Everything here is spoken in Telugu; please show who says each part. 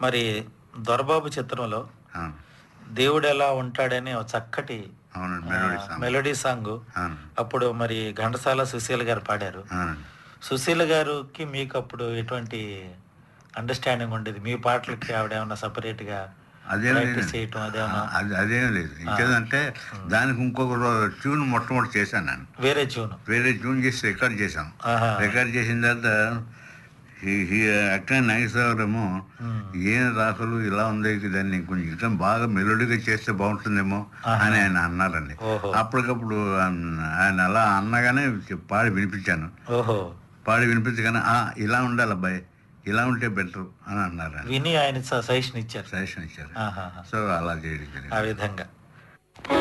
Speaker 1: మరి దొరబాబు చిత్రంలో
Speaker 2: అవును
Speaker 1: దేవుడు ఎలా ఉంటాడని ఒక చక్కటి
Speaker 2: అవునండి
Speaker 1: ఆ,
Speaker 2: మెలోడీ సాంగ్
Speaker 1: మెలోడీ సాంగ్
Speaker 2: అవును
Speaker 1: అప్పుడు మరి ఘంటసాల సుశీల్ గారు పాడారు
Speaker 2: అవునండి
Speaker 1: సుశీల్ గారికి మీకు అప్పుడు ఎటువంటి అండర్స్టాండింగ్ ఉండేది మీ పాటలకి ఆవిడ ఏమన్నా సపరేట్ గా
Speaker 2: అదేం
Speaker 1: ప్రాక్టీస్
Speaker 2: లేదు
Speaker 1: చేయటం అదేమన్నా
Speaker 2: అది అదేం లేదు ఇంకేదంటే దానికి ఇంకొక ట్యూన్ మొట్టమొదటి చేశాను నేను
Speaker 1: వేరే ట్యూన్
Speaker 2: వేరే ట్యూన్ చేసి రికార్డ్ చేశాం
Speaker 1: ఆహా.
Speaker 2: రికార్డ్ చేసిన తర్వాత అక్కడ నాగేశ్వరరావు
Speaker 1: ఉమ్.
Speaker 2: ఏం రాసులు ఇలా ఉంది దాన్ని కొంచెం ఇంకా బాగా మెలోడీగా చేస్తే బాగుంటుందేమో అని ఆయన అన్నారండి
Speaker 1: ఓహో.
Speaker 2: అప్పటికప్పుడు ఆయన- ఆయన అలా అన్నగానే పాడి వినిపించాను
Speaker 1: ఓహో
Speaker 2: పాడి వినిపించగానే "ఆ, ఇలా ఉండాలి అబ్బాయి ఇలా ఉంటే బెటర్ అని అన్నారు
Speaker 1: విని ఆయన సజెషన్ ఇచ్చారు
Speaker 2: సజెషన్ ఇచ్చారు
Speaker 1: ఆహాహా.
Speaker 2: సో అలా చేయడం జరిగింది
Speaker 1: ఆ విధంగా